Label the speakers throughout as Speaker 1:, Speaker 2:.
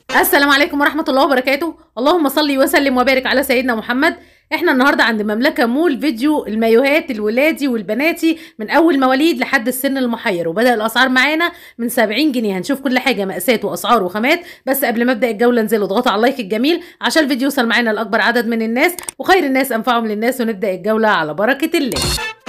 Speaker 1: السلام عليكم ورحمة الله وبركاته اللهم صل وسلم وبارك على سيدنا محمد احنا النهاردة عند مملكة مول فيديو المايوهات الولادي والبناتي من اول مواليد لحد السن المحير وبدأ الاسعار معانا من 70 جنيه هنشوف كل حاجة مقاسات واسعار وخامات بس قبل ما ابدأ الجولة انزلوا اضغطوا على اللايك الجميل عشان الفيديو يوصل معانا لاكبر عدد من الناس وخير الناس انفعهم للناس ونبدأ الجولة على بركة الله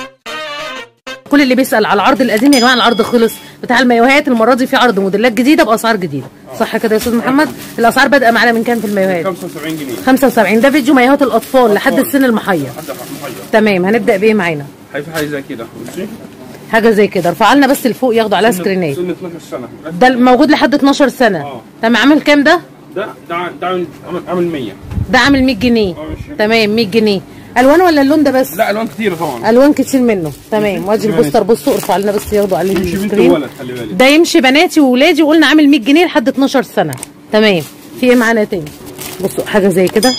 Speaker 1: كل اللي بيسال على العرض القديم يا جماعه العرض خلص بتاع المايوهات المره دي في عرض موديلات جديده باسعار جديده صح كده يا استاذ محمد الاسعار بادئه معانا من كام في المايوهات
Speaker 2: 75 جنيه
Speaker 1: 75 ده فيديو مايوهات الاطفال لحد
Speaker 2: أطفال.
Speaker 1: السن المحير
Speaker 2: حتى محير
Speaker 1: تمام هنبدا بايه معانا
Speaker 2: هي في حاجه زي كده بصي
Speaker 1: حاجه زي كده ارفع لنا بس لفوق ياخدوا عليها سكرينات
Speaker 2: سن 12 سنه
Speaker 1: ده موجود لحد 12 سنه
Speaker 2: آه.
Speaker 1: تمام عامل كام ده
Speaker 2: ده ده ع- ده عامل عامل- عامل 100
Speaker 1: ده عامل 100 جنيه
Speaker 2: آه، ماشي.
Speaker 1: تمام 100 جنيه الوان ولا اللون ده بس
Speaker 2: لا الوان كتير طبعا
Speaker 1: الوان كتير منه تمام وادي
Speaker 2: تمام.
Speaker 1: البوستر بصوا ارفع لنا بس ياخدوا عليه
Speaker 2: يمشي بنت
Speaker 1: السكرين
Speaker 2: وولد خلي بالك
Speaker 1: ده يمشي بناتي وولادي وقلنا عامل 100 جنيه لحد 12 سنه تمام في ايه معانا تاني بصوا حاجه زي كده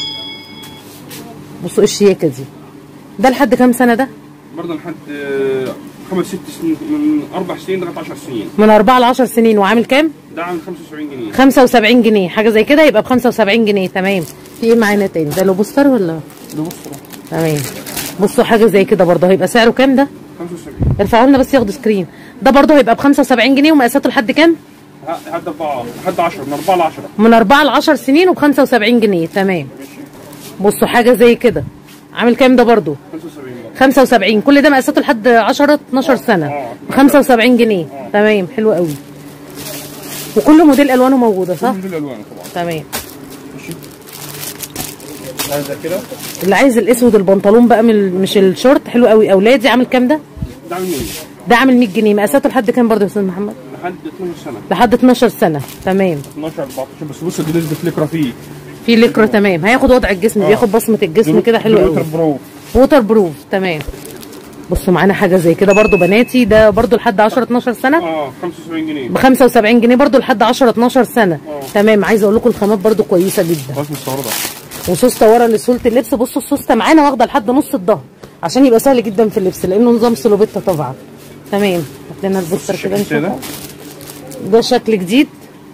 Speaker 1: بصوا الشياكه دي ده لحد كام سنه ده
Speaker 2: برضه لحد آه، خمس ست سنين من اربع سنين لغايه 10 سنين
Speaker 1: من 4 ل 10 سنين وعامل كام
Speaker 2: ده عامل 75 جنيه
Speaker 1: 75 جنيه حاجه زي كده يبقى ب 75 جنيه تمام في ايه معانا تاني ده له بوستر ولا
Speaker 2: ده بص
Speaker 1: تمام بصوا حاجه زي كده برضه هيبقى سعره كام ده
Speaker 2: 75
Speaker 1: ارفعوا لنا بس ياخدوا سكرين ده برضه هيبقى ب 75 جنيه ومقاساته لحد كام
Speaker 2: ه- لحد 4 لحد 10 من 4 ل 10
Speaker 1: من 4 ل 10 سنين وب 75 جنيه تمام بصوا حاجه زي كده عامل كام ده برضه
Speaker 2: 75 برضه
Speaker 1: 75 كل ده مقاساته لحد 10 12 سنه
Speaker 2: آه.
Speaker 1: ب 75 جنيه تمام حلو قوي وكل موديل الوانه موجوده صح
Speaker 2: كل الالوان طبعا
Speaker 1: تمام
Speaker 2: ماشي حاجه زي كده
Speaker 1: اللي عايز الاسود البنطلون بقى من مش الشورت حلو قوي اولادي عامل كام ده
Speaker 2: ده عامل 100
Speaker 1: ده عامل 100 جنيه مقاساته لحد كام برضه يا استاذ محمد
Speaker 2: لحد 12 سنه
Speaker 1: لحد 12 سنه تمام
Speaker 2: 12 14 بس بص دي نسبه لكرة فيه
Speaker 1: في ليكرا تمام هياخد وضع الجسم بياخد بصمه الجسم كده حلو
Speaker 2: ووتر
Speaker 1: قوي
Speaker 2: برو
Speaker 1: ووتر بروف تمام بصوا معانا حاجه زي كده برضو بناتي ده برضو لحد 10 12 سنه
Speaker 2: اه 75 جنيه
Speaker 1: ب 75 جنيه برضو لحد 10 12 سنه
Speaker 2: آه.
Speaker 1: تمام عايزه اقول لكم الخامات برضو كويسه جدا
Speaker 2: رسم الصوره ده
Speaker 1: وسوسته ورا لسهوله اللبس بصوا السوسته معانا واخده لحد نص الظهر عشان يبقى سهل جدا في اللبس لانه نظام سلوبيتا طبعا تمام هات لنا البوستر كده
Speaker 2: الشكل ده.
Speaker 1: نشوفه ده شكل جديد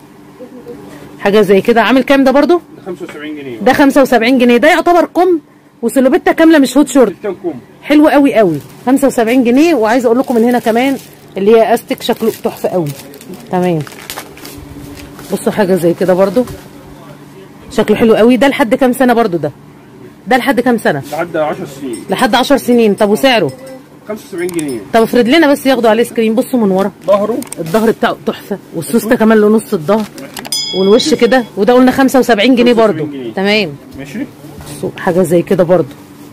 Speaker 1: حاجه زي كده عامل كام ده برضو
Speaker 2: ده 75 جنيه
Speaker 1: ده 75 جنيه ده يعتبر كم وسلوبيتا كامله مش هوت شورت
Speaker 2: كام كوم
Speaker 1: حلو قوي قوي 75 جنيه وعايزه اقول لكم من هنا كمان اللي هي استك شكله تحفه قوي تمام بصوا حاجه زي كده برضو شكله حلو قوي ده لحد كام سنه برضو ده ده لحد كام سنه
Speaker 2: لحد 10 سنين
Speaker 1: لحد 10 سنين طب وسعره
Speaker 2: 75 جنيه
Speaker 1: طب افرد لنا بس ياخدوا عليه سكرين بصوا من ورا
Speaker 2: ظهره
Speaker 1: الظهر بتاعه تحفه والسوسته كمان له نص الظهر والوش كده وده قلنا 75 جنيه
Speaker 2: 75
Speaker 1: برضو
Speaker 2: جنيه.
Speaker 1: تمام
Speaker 2: ماشي
Speaker 1: بصوا حاجه زي كده برضو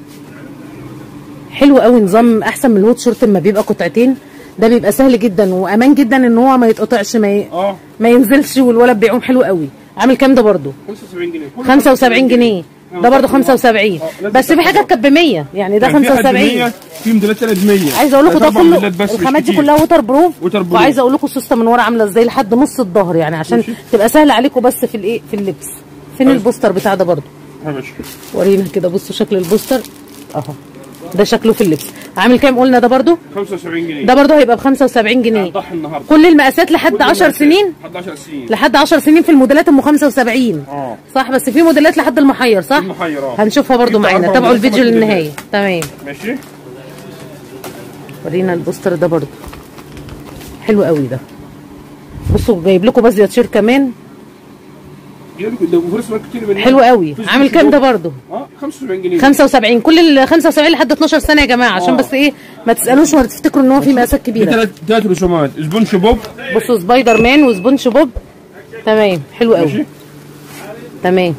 Speaker 1: حلو قوي نظام احسن من الهوت شورت لما بيبقى قطعتين ده بيبقى سهل جدا وامان جدا ان هو ما يتقطعش ما, ي...
Speaker 2: اه
Speaker 1: ما ينزلش والولد بيعوم حلو قوي عامل كام ده برضو
Speaker 2: 75 جنيه كله
Speaker 1: 75 جنيه ده برضو 75
Speaker 2: آه،
Speaker 1: بس في حاجات كانت ب 100 يعني ده
Speaker 2: يعني في حد
Speaker 1: 75
Speaker 2: 100 في موديلات تانية ب 100
Speaker 1: عايزه اقول لكم ده
Speaker 2: أربع
Speaker 1: كله
Speaker 2: موديلات بس مش
Speaker 1: الخامات دي
Speaker 2: كتير.
Speaker 1: كلها ووتر بروف
Speaker 2: ووتر بروف.
Speaker 1: وعايزه اقول لكم السوسته من ورا عامله ازاي لحد نص الظهر يعني عشان
Speaker 2: ماشي.
Speaker 1: تبقى سهله عليكم بس في الايه في اللبس فين
Speaker 2: طيب.
Speaker 1: البوستر بتاع ده برضو
Speaker 2: يا باشا
Speaker 1: ورينا كده بصوا شكل البوستر اهو ده شكله في اللبس عامل كام قلنا ده برضو
Speaker 2: 75 جنيه
Speaker 1: ده برضو هيبقى ب 75 جنيه
Speaker 2: هنضحي النهارده
Speaker 1: كل المقاسات لحد
Speaker 2: كل
Speaker 1: 10
Speaker 2: المقاسات.
Speaker 1: سنين
Speaker 2: لحد 10 سنين
Speaker 1: لحد 10 سنين في الموديلات ام 75
Speaker 2: اه
Speaker 1: صح بس في موديلات لحد المحير صح
Speaker 2: المحير، اه.
Speaker 1: هنشوفها برضو
Speaker 2: في
Speaker 1: معانا
Speaker 2: أربع
Speaker 1: تابعوا
Speaker 2: موديلات،
Speaker 1: الفيديو
Speaker 2: خمس
Speaker 1: للنهايه تمام
Speaker 2: ماشي
Speaker 1: ورينا البوستر ده برضو حلو قوي ده بصوا جايب لكم بازية شير كمان
Speaker 2: يقول ده وفرس مارك كتير من
Speaker 1: حلو قوي
Speaker 2: فلوس
Speaker 1: عامل
Speaker 2: كتير
Speaker 1: كام ده
Speaker 2: جوه.
Speaker 1: برضو
Speaker 2: اه 75 جنيه
Speaker 1: 75 كل ال 75 لحد 12 سنه يا جماعه عشان
Speaker 2: آه.
Speaker 1: بس ايه ما تسالوش ولا تفتكروا ان هو في مقاسات
Speaker 2: دي
Speaker 1: كبيره
Speaker 2: ثلاث ثلاث رسومات سبونج بوب
Speaker 1: بصوا سبايدر مان وسبونج بوب تمام حلو قوي
Speaker 2: ماشي
Speaker 1: تمام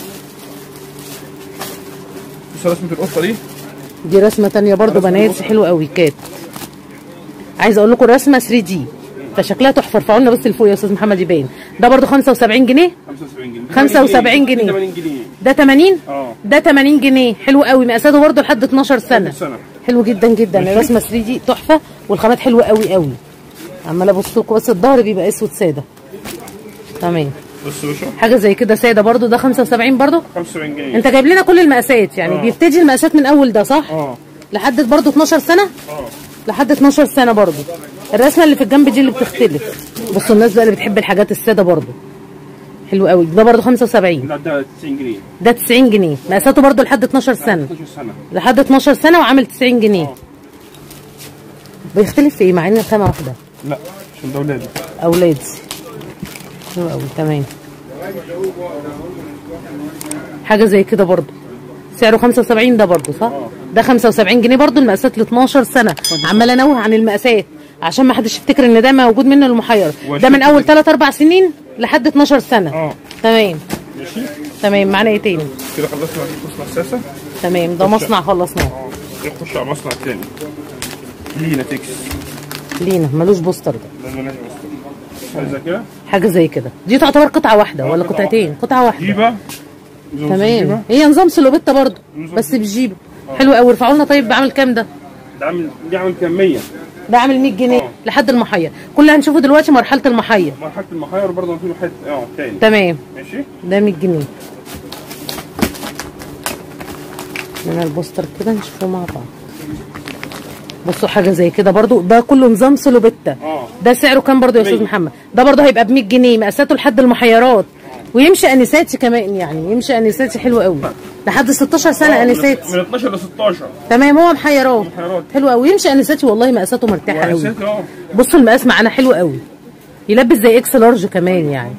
Speaker 2: بص رسمه القطه دي
Speaker 1: دي رسمه تانية برضو
Speaker 2: رسمة
Speaker 1: بنات
Speaker 2: القطة.
Speaker 1: حلوه قوي كات عايزه اقول لكم رسمه 3 دي فشكلها تحفه ارفعوا لنا بس لفوق يا استاذ محمد يبين ده برضو 75 جنيه
Speaker 2: 75 جنيه
Speaker 1: 75 جنيه.
Speaker 2: 80 جنيه
Speaker 1: ده 80
Speaker 2: اه
Speaker 1: ده 80 جنيه حلو قوي مقاساته برضو لحد 12 سنه
Speaker 2: سنة.
Speaker 1: حلو جدا جدا الرسمه 3 دي تحفه والخامات حلوه قوي قوي عماله ابص لكم بس الظهر بيبقى اسود ساده تمام
Speaker 2: بص يا باشا
Speaker 1: حاجه زي كده ساده برضو ده 75 برضو
Speaker 2: 75 جنيه
Speaker 1: انت جايب لنا كل المقاسات يعني
Speaker 2: آه.
Speaker 1: بيبتدي المقاسات من اول ده صح
Speaker 2: اه
Speaker 1: لحد برضو 12 سنه
Speaker 2: اه
Speaker 1: لحد 12 سنه برضو الرسمه اللي في الجنب دي اللي بتختلف بصوا الناس بقى اللي بتحب الحاجات الساده برضو حلو قوي ده برضه 75
Speaker 2: لا ده 90 جنيه
Speaker 1: ده 90 جنيه مقاساته برضه لحد 12 سنه
Speaker 2: 12 سنه
Speaker 1: لحد 12 سنه وعامل 90 جنيه
Speaker 2: اه
Speaker 1: بيختلف في ايه مع ان الخامه واحده
Speaker 2: لا عشان ده ولادي
Speaker 1: اولادي حلو قوي تمام حاجه زي كده برضه سعره 75 ده برضه صح ده 75 جنيه برضه المقاسات ل 12 سنه عمال انوه عن المقاسات عشان ما حدش يفتكر ان ده موجود منه المحير ده من اول 3 4 سنين لحد 12 سنه
Speaker 2: اه
Speaker 1: تمام
Speaker 2: ماشي
Speaker 1: تمام معانا ايه تاني
Speaker 2: كده خلصنا على مصنع ساسه
Speaker 1: تمام ده مصنع خلصناه
Speaker 2: اه نخش على مصنع تاني لينا تكس
Speaker 1: لينا ملوش بوستر ده
Speaker 2: ده مالهاش مصنع عايزه كده
Speaker 1: حاجه زي كده دي تعتبر قطعه واحده ولا
Speaker 2: قطعة
Speaker 1: قطعتين قطعه واحده
Speaker 2: جيبه زوز
Speaker 1: تمام
Speaker 2: جيبة.
Speaker 1: هي نظام سلوبيتا برضه
Speaker 2: نظام
Speaker 1: بس بجيبه حلو قوي ارفعوا لنا طيب بعمل كام ده
Speaker 2: ده عامل دي عامل كام 100
Speaker 1: ده عامل 100 جنيه
Speaker 2: آه.
Speaker 1: لحد المحير كل اللي هنشوفه دلوقتي مرحله المحير
Speaker 2: مرحله المخير برضه في له حته اه تاني
Speaker 1: تمام
Speaker 2: ماشي
Speaker 1: ده 100 جنيه من البوستر كده نشوفه مع بعض بصوا حاجه زي كده برضو ده كله نظام سلوبيتا
Speaker 2: اه
Speaker 1: ده سعره كام برضو يا استاذ
Speaker 2: 100.
Speaker 1: محمد ده برضو هيبقى ب 100 جنيه مقاساته لحد المحيرات ويمشي انساتي كمان يعني يمشي انساتي حلو قوي لحد 16 سنه
Speaker 2: آه، من-
Speaker 1: انساتي
Speaker 2: من 12 ل 16
Speaker 1: تمام هو محيرات
Speaker 2: محيرات.
Speaker 1: حلو قوي يمشي انساتي والله مقاساته مرتاحه قوي
Speaker 2: وأساسي اه
Speaker 1: بصوا المقاس معانا حلو قوي يلبس زي اكس لارج كمان يعني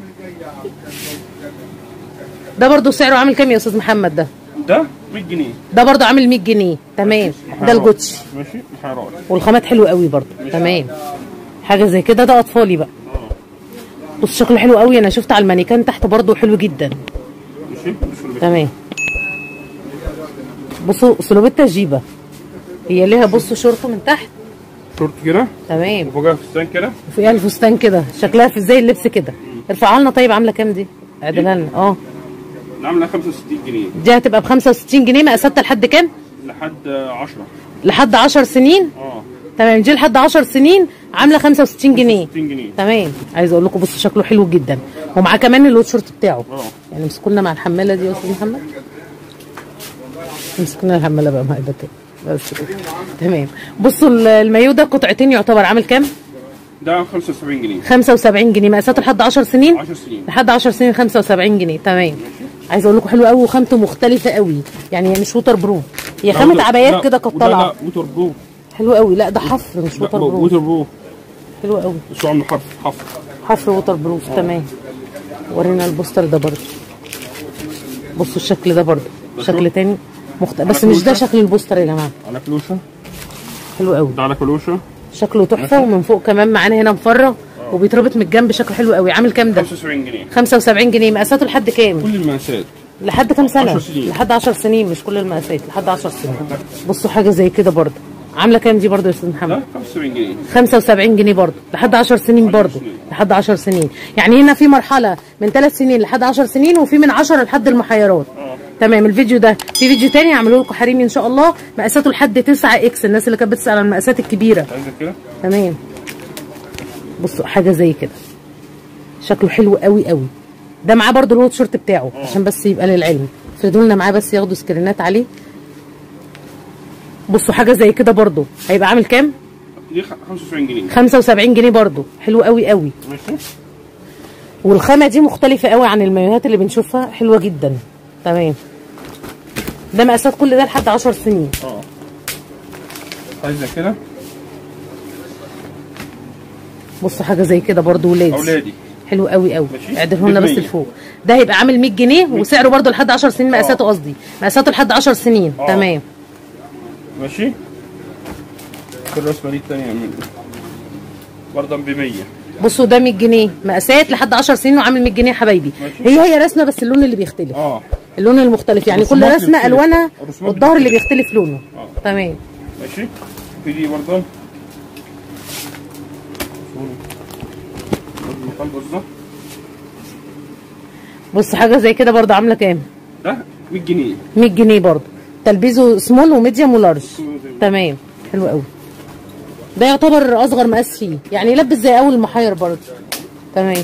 Speaker 1: ده برضو سعره عامل كام يا استاذ محمد ده
Speaker 2: ده 100 جنيه
Speaker 1: ده برضو عامل 100 جنيه تمام ده الجوتشي
Speaker 2: ماشي محيرات
Speaker 1: والخامات حلوه قوي برضو تمام حاجه زي كده ده اطفالي بقى بص شكله حلو قوي انا شفت على المانيكان تحت برضو حلو جدا
Speaker 2: ماشي بسم
Speaker 1: تمام بصوا سلوبيتا جيبه هي ليها بصوا شورت من تحت
Speaker 2: شورت كده
Speaker 1: تمام
Speaker 2: وفوقها فستان كده
Speaker 1: وفيها الفستان كده شكلها في زي اللبس كده ارفعها لنا طيب عامله كام دي اعدلها لنا اه
Speaker 2: عامله 65 جنيه
Speaker 1: دي هتبقى ب 65 جنيه مقاساتها لحد كام
Speaker 2: لحد 10
Speaker 1: لحد 10 سنين
Speaker 2: اه
Speaker 1: تمام دي لحد 10 سنين عامله 65 جنيه
Speaker 2: 60 جنيه
Speaker 1: تمام عايزه اقول لكم بصوا شكله حلو جدا ومعاه كمان الوت شورت بتاعه
Speaker 2: اه
Speaker 1: يعني امسكوا لنا مع الحماله دي يا استاذ محمد امسكوا لنا الحماله بقى مع ايدك بس كده تمام بصوا ال- المايو ده قطعتين يعتبر عامل كام
Speaker 2: ده 75 جنيه
Speaker 1: 75 جنيه مقاساته لحد 10 سنين
Speaker 2: 10 سنين
Speaker 1: لحد 10 سنين 75 جنيه تمام عايزه اقول لكم حلو قوي وخامته مختلفه قوي يعني هي مش ووتر بروف هي خامه
Speaker 2: لا،
Speaker 1: عبايات
Speaker 2: لا،
Speaker 1: كده كانت
Speaker 2: وده
Speaker 1: طالعه
Speaker 2: لا ووتر بروف
Speaker 1: حلو قوي لا ده حفر مش ووتر
Speaker 2: لا،
Speaker 1: بروف
Speaker 2: ووتر بروف
Speaker 1: حلو قوي
Speaker 2: بس هو عامله حرف حفر
Speaker 1: حفر ووتر بروف تمام ورينا البوستر ده برضه بصوا الشكل ده برضه شكل تاني مخت... بس مش ده شكل البوستر يا جماعه
Speaker 2: على كلوشه
Speaker 1: حلو قوي
Speaker 2: ده على كلوشه
Speaker 1: شكله تحفه ومن فوق كمان معانا هنا مفرغ وبيتربط من الجنب شكله حلو قوي عامل كام ده
Speaker 2: 75 جنيه
Speaker 1: 75 جنيه مقاساته لحد كام
Speaker 2: كل المقاسات
Speaker 1: لحد كام سنه
Speaker 2: 10 سنين.
Speaker 1: لحد 10 سنين مش كل المقاسات لحد 10 سنين بصوا حاجه زي كده برضه عامله كام دي برضه يا استاذ محمد
Speaker 2: ده 75 جنيه
Speaker 1: 75 جنيه برضه لحد 10 سنين برضه
Speaker 2: سنين.
Speaker 1: لحد 10 سنين يعني هنا في مرحله من 3 سنين لحد 10 سنين وفي من 10 لحد المحيرات
Speaker 2: اه
Speaker 1: تمام الفيديو ده في فيديو تاني هعمله لكم حريمي ان شاء الله مقاساته لحد 9 اكس الناس اللي كانت بتسال عن المقاسات الكبيره
Speaker 2: عايزه كده
Speaker 1: تمام بصوا حاجه زي كده شكله حلو قوي قوي ده معاه برضو الهوت شورت بتاعه عشان بس يبقى للعلم افردوا لنا معاه بس ياخدوا سكرينات عليه بصوا حاجه زي كده برضو هيبقى عامل كام
Speaker 2: دي 75 جنيه
Speaker 1: 75 جنيه برضو حلو قوي قوي
Speaker 2: ماشي
Speaker 1: والخامه دي مختلفه قوي عن المايوهات اللي بنشوفها حلوه جدا تمام ده مقاسات كل ده لحد 10 سنين
Speaker 2: اه عايزه كده
Speaker 1: بصوا حاجه زي كده برضو ولادي
Speaker 2: اولادي
Speaker 1: حلو قوي قوي
Speaker 2: ماشي.
Speaker 1: اعدله لنا بس
Speaker 2: بمية.
Speaker 1: لفوق ده هيبقى عامل 100 جنيه وسعره برضو لحد 10 سنين مقاساته قصدي مقاساته لحد 10 سنين
Speaker 2: آه.
Speaker 1: تمام
Speaker 2: ماشي في الرسمه دي الثانيه من برضه ب 100
Speaker 1: بصوا ده 100 جنيه مقاسات لحد 10 سنين وعامل 100 جنيه يا حبايبي
Speaker 2: ماشي.
Speaker 1: هي هي رسمه بس اللون اللي بيختلف
Speaker 2: اه
Speaker 1: اللون المختلف يعني كل
Speaker 2: الرسومات
Speaker 1: رسمه
Speaker 2: بتختلف.
Speaker 1: الوانها
Speaker 2: الرسومات
Speaker 1: والظهر اللي بيختلف لونه
Speaker 2: آه.
Speaker 1: تمام
Speaker 2: ماشي في دي برضه المقال بالظبط
Speaker 1: بص حاجه زي كده برضو عامله كام
Speaker 2: ده 100 جنيه
Speaker 1: 100 جنيه برضو تلبيسه سمول وميديوم ولارج تمام حلو قوي ده يعتبر اصغر مقاس فيه يعني يلبس زي اول محير برضو تمام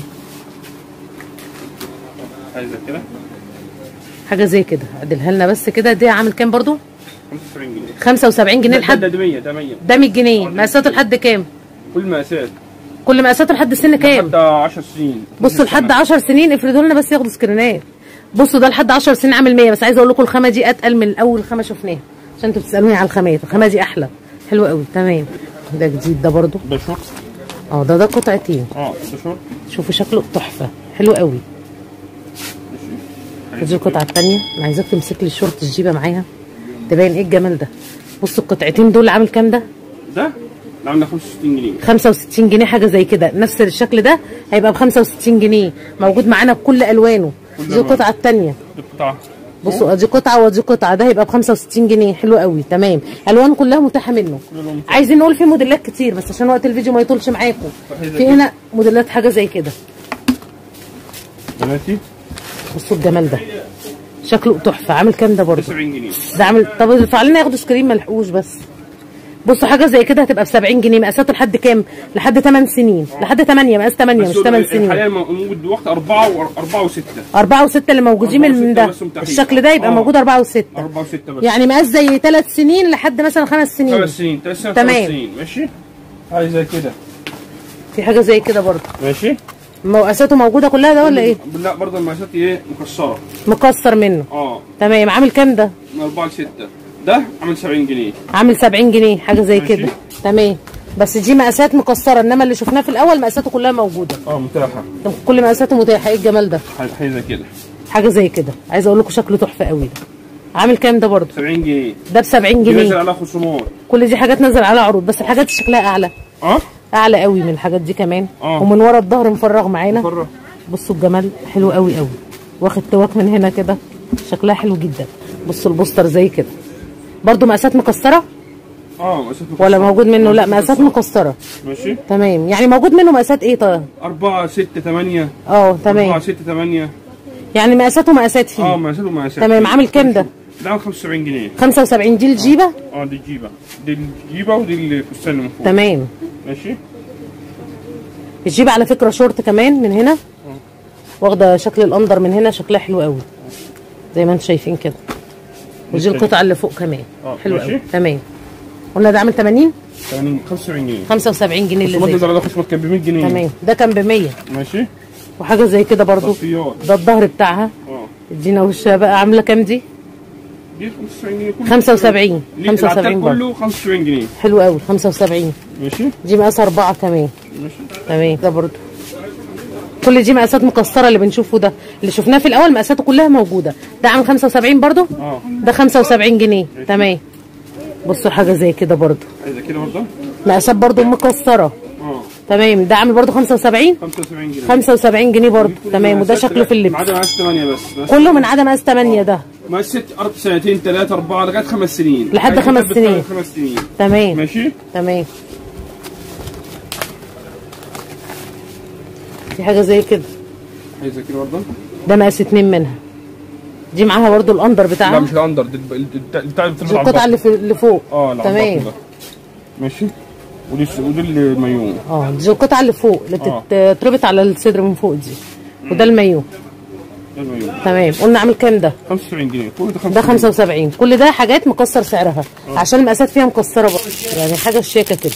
Speaker 2: عايزه كده
Speaker 1: حاجه زي كده اعدلها لنا بس كده دي عامل كام برضو
Speaker 2: 75 جنيه
Speaker 1: 75 جنيه
Speaker 2: ده- ده
Speaker 1: لحد
Speaker 2: ده 100 ده 100
Speaker 1: ده 100 جنيه مقاساته لحد كام
Speaker 2: كل مقاسات
Speaker 1: كل مقاساته لحد السن كام
Speaker 2: لحد 10 سنين
Speaker 1: بصوا لحد 10 سنين افردوا لنا بس ياخدوا سكرينات بصوا ده لحد 10 سنين عامل 100 بس عايزه اقول لكم الخامه دي اتقل من اول خامه شفناها عشان انتوا بتسالوني على الخامات الخامه دي احلى حلوه قوي تمام ده جديد ده برضو
Speaker 2: ده شورت
Speaker 1: اه ده ده قطعتين
Speaker 2: اه ده شورت
Speaker 1: شوفوا شكله تحفه حلو قوي
Speaker 2: ماشي
Speaker 1: دي القطعه الثانيه انا عايزاك تمسك لي الشورت الجيبه معاها تبين ايه الجمال ده بصوا القطعتين دول عامل كام ده
Speaker 2: ده ده عامله 65 جنيه
Speaker 1: 65 جنيه حاجه زي كده نفس الشكل ده هيبقى ب 65 جنيه موجود معانا بكل الوانه
Speaker 2: كل
Speaker 1: دي
Speaker 2: ألوان.
Speaker 1: القطعه الثانيه
Speaker 2: دي قطعه
Speaker 1: بصوا ادي قطعه ودي قطعه ده هيبقى ب 65 جنيه حلو قوي تمام الوان كلها متاحه منه
Speaker 2: كل لون
Speaker 1: عايزين نقول في موديلات كتير بس عشان وقت الفيديو ما يطولش معاكم
Speaker 2: صحيح زي
Speaker 1: في
Speaker 2: كده.
Speaker 1: هنا موديلات حاجه زي كده
Speaker 2: بناتي
Speaker 1: بصوا الجمال ده شكله تحفه عامل كام ده برضه
Speaker 2: 70 جنيه
Speaker 1: ده عامل طب ادفع لنا ياخدوا سكرين ما لحقوش بس بصوا حاجه زي كده هتبقى ب 70 جنيه مقاساته لحد كام لحد 8 سنين لحد 8 مقاس 8 مش 8
Speaker 2: حاليا
Speaker 1: سنين
Speaker 2: موجود دلوقتي 4 و4 و6
Speaker 1: 4 و6 اللي موجودين
Speaker 2: أربعة
Speaker 1: من
Speaker 2: وستة
Speaker 1: ده
Speaker 2: بس متاحين.
Speaker 1: الشكل ده يبقى
Speaker 2: آه.
Speaker 1: موجود 4 و6
Speaker 2: 4 و6 بس
Speaker 1: يعني مقاس زي 3 سنين لحد مثلا 5 سنين
Speaker 2: خمس سنين ثلاث سنين
Speaker 1: تمام.
Speaker 2: خمس سنين ماشي هاي زي كده
Speaker 1: في حاجه زي كده برضه
Speaker 2: ماشي
Speaker 1: مقاساته موجوده كلها ده ولا ايه
Speaker 2: لا برضه المقاسات ايه مكسره
Speaker 1: مكسر منه
Speaker 2: اه
Speaker 1: تمام عامل كام ده
Speaker 2: من 4 ل 6 ده عامل 70 جنيه
Speaker 1: عامل 70 جنيه حاجه زي
Speaker 2: ماشي.
Speaker 1: كده تمام بس دي مقاسات مكسره انما اللي شفناه في الاول مقاساته كلها موجوده
Speaker 2: اه متاحه
Speaker 1: طب كل مقاساته متاحه ايه الجمال ده
Speaker 2: حاجه حاجة زي كده
Speaker 1: حاجه زي كده عايزه اقول لكم شكله تحفه قوي ده عامل كام ده برضه
Speaker 2: 70 جنيه
Speaker 1: ده ب 70
Speaker 2: دي نازل
Speaker 1: جنيه
Speaker 2: على خصومات
Speaker 1: كل دي حاجات نازل على عروض بس الحاجات دي شكلها اعلى
Speaker 2: اه
Speaker 1: اعلى قوي من الحاجات دي كمان
Speaker 2: آه.
Speaker 1: ومن ورا الظهر مفرغ معانا
Speaker 2: مفرغ.
Speaker 1: بصوا الجمال حلو قوي قوي واخد تواك من هنا كده شكلها حلو جدا بصوا البوستر زي كده برضو مقاسات مكسره
Speaker 2: اه مقاسات مكسرة.
Speaker 1: ولا موجود منه لا مقاسات مكسره
Speaker 2: ماشي
Speaker 1: تمام يعني موجود منه مقاسات ايه طيب
Speaker 2: 4 6 8
Speaker 1: اه
Speaker 2: 4
Speaker 1: تمام
Speaker 2: 6 8
Speaker 1: يعني مقاساته مقاسات فيه
Speaker 2: اه مقاسات ومقاسات
Speaker 1: تمام عامل كام ده
Speaker 2: ده عامل 75 جنيه
Speaker 1: 75 دي الجيبه
Speaker 2: اه دي الجيبه دي الجيبه ودي الفستان اللي من فوق
Speaker 1: تمام
Speaker 2: ماشي
Speaker 1: الجيبه على فكره شورت كمان من هنا واخده شكل الاندر من هنا شكلها حلو قوي زي ما انتم شايفين كده ودي القطعه اللي فوق كمان
Speaker 2: آه،
Speaker 1: حلو
Speaker 2: ماشي.
Speaker 1: قوي تمام قلنا ده عامل 80
Speaker 2: 80 75 جنيه
Speaker 1: 75 جنيه اللي
Speaker 2: خصومات
Speaker 1: زي
Speaker 2: نزل على خصومات كان ب 100 جنيه
Speaker 1: تمام ده كان ب 100
Speaker 2: ماشي
Speaker 1: وحاجه زي كده برضو
Speaker 2: تصفيات
Speaker 1: ده الظهر بتاعها
Speaker 2: اه
Speaker 1: ادينا وشها بقى عامله كام دي
Speaker 2: دي 75 جنيه كله
Speaker 1: 75
Speaker 2: 75
Speaker 1: 75 برضه.
Speaker 2: كله 75 جنيه
Speaker 1: حلو قوي 75
Speaker 2: ماشي
Speaker 1: دي مقاس أربعة كمان
Speaker 2: ماشي
Speaker 1: تمام ده برضو كل دي مقاسات مكسره اللي بنشوفه ده اللي شفناه في الاول مقاساته كلها موجوده ده عامل 75 برضو
Speaker 2: اه
Speaker 1: ده 75 جنيه تمام بصوا حاجه زي كده برضو
Speaker 2: عايزه كده برضه
Speaker 1: مقاسات برضو مكسره
Speaker 2: اه
Speaker 1: تمام ده عامل برضو 75
Speaker 2: 75 جنيه
Speaker 1: 75 جنيه برضو
Speaker 2: كل
Speaker 1: تمام وده
Speaker 2: مقاسات
Speaker 1: شكله في اللبس
Speaker 2: ما عدا مقاس 8 بس بس
Speaker 1: كله من عدم مقاس 8 ده
Speaker 2: مقاس 6 أربع سنتين ثلاثة أربعة لغاية خمس سنين
Speaker 1: لحد
Speaker 2: عايز
Speaker 1: خمس
Speaker 2: تحدد
Speaker 1: سنين.
Speaker 2: خمس سنين
Speaker 1: تمام
Speaker 2: ماشي
Speaker 1: تمام في حاجه زي كده
Speaker 2: عايزه كده برضه
Speaker 1: ده مقاس اتنين منها دي معاها برضو الاندر
Speaker 2: لا
Speaker 1: بتاعها
Speaker 2: مش الاندر دي الب- البتاع بتاع اللي
Speaker 1: دي
Speaker 2: بتلبس على
Speaker 1: القطعه اللي,
Speaker 2: البطن.
Speaker 1: في اللي فوق
Speaker 2: اه اللي على
Speaker 1: تمام
Speaker 2: البطن ده. ماشي ودي الس- ودي المايون
Speaker 1: اه دي القطعه اللي فوق اللي
Speaker 2: آه.
Speaker 1: بتتربط على الصدر من فوق دي وده المايو
Speaker 2: ده المايون
Speaker 1: تمام قلنا عامل كام ده
Speaker 2: 75 جنيه كل ده
Speaker 1: ده
Speaker 2: 75
Speaker 1: 75 كل ده حاجات مكسر سعرها عشان المقاسات فيها مكسره برضه يعني حاجه شياكه كده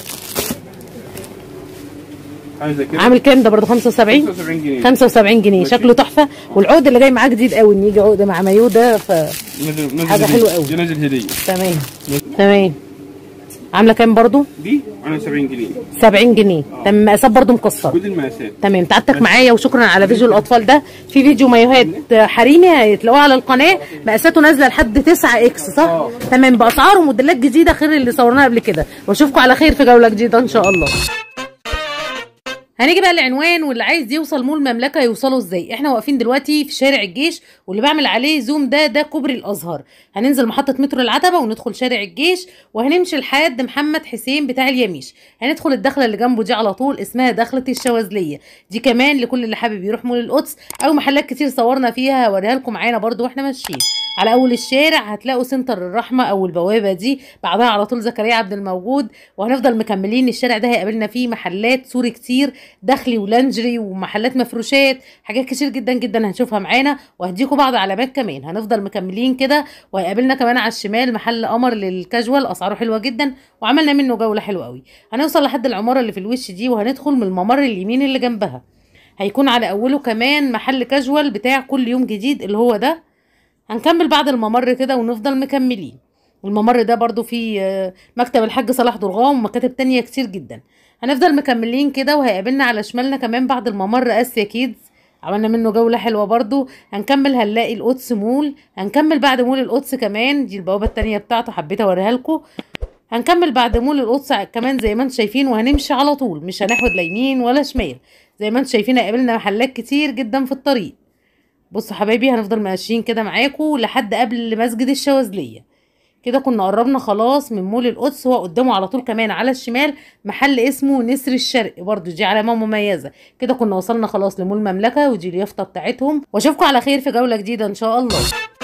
Speaker 2: عايزه كده
Speaker 1: عامل كام ده برضه 75
Speaker 2: 75 جنيه
Speaker 1: 75 جنيه
Speaker 2: ماشي.
Speaker 1: شكله تحفه والعقد اللي جاي معاه جديد قوي ان يجي عقد مع مايو ده ف
Speaker 2: نازل نازل
Speaker 1: حاجة
Speaker 2: هدية.
Speaker 1: حلوة قوي.
Speaker 2: دي نازل هديه
Speaker 1: تمام تمام عامله كام برضه
Speaker 2: دي عامله 70 جنيه
Speaker 1: 70 جنيه تمام مقاسات برضه مكسره
Speaker 2: ودي المقاسات
Speaker 1: تمام تعبتك معايا وشكرا على فيديو الاطفال ده في فيديو مايوهات حريمي هتلاقوه على القناه مقاساته نازله لحد 9 اكس صح
Speaker 2: آه.
Speaker 1: تمام باسعار وموديلات جديده غير اللي صورناها قبل كده واشوفكم على خير في جوله جديده ان شاء الله هنيجي بقى العنوان واللي عايز يوصل مول المملكه يوصلوا ازاي احنا واقفين دلوقتي في شارع الجيش واللي بعمل عليه زوم ده ده كوبري الازهر هننزل محطه مترو العتبه وندخل شارع الجيش وهنمشي لحد محمد حسين بتاع اليميش هندخل الدخله اللي جنبه دي على طول اسمها دخله الشواذليه دي كمان لكل اللي حابب يروح مول القدس او محلات كتير صورنا فيها هوريها لكم معانا برضو واحنا ماشيين على اول الشارع هتلاقوا سنتر الرحمه او البوابه دي بعدها على طول زكريا عبد الموجود وهنفضل مكملين الشارع ده هيقابلنا فيه محلات سوري كتير داخلي ولانجري ومحلات مفروشات حاجات كتير جدا جدا هنشوفها معانا وهديكوا بعض علامات كمان هنفضل مكملين كده وهيقابلنا كمان على الشمال محل قمر للكاجوال اسعاره حلوه جدا وعملنا منه جوله حلوه قوي هنوصل لحد العماره اللي في الوش دي وهندخل من الممر اليمين اللي جنبها هيكون على اوله كمان محل كاجوال بتاع كل يوم جديد اللي هو ده هنكمل بعد الممر كده ونفضل مكملين الممر ده برضو فيه آه، مكتب الحاج صلاح درغام ومكاتب تانية كتير جدا هنفضل مكملين كده وهيقابلنا على شمالنا كمان بعد الممر اسيا كيدز عملنا منه جولة حلوة برضو هنكمل هنلاقي القدس مول هنكمل بعد مول القدس كمان دي البوابة التانية بتاعته حبيت اوريها لكم هنكمل بعد مول القدس كمان زي ما انتم شايفين وهنمشي على طول مش هناخد لا يمين ولا شمال زي ما انتم شايفين هيقابلنا محلات كتير جدا في الطريق بصوا حبايبي هنفضل ماشيين كده معاكم لحد قبل مسجد الشواذليه كده كنا قربنا خلاص من مول القدس هو قدامه على طول كمان على الشمال محل اسمه نسر الشرق برضو دي علامه مميزه كده كنا وصلنا خلاص لمول مملكه ودي اليافطه بتاعتهم واشوفكم على خير في جوله جديده ان شاء الله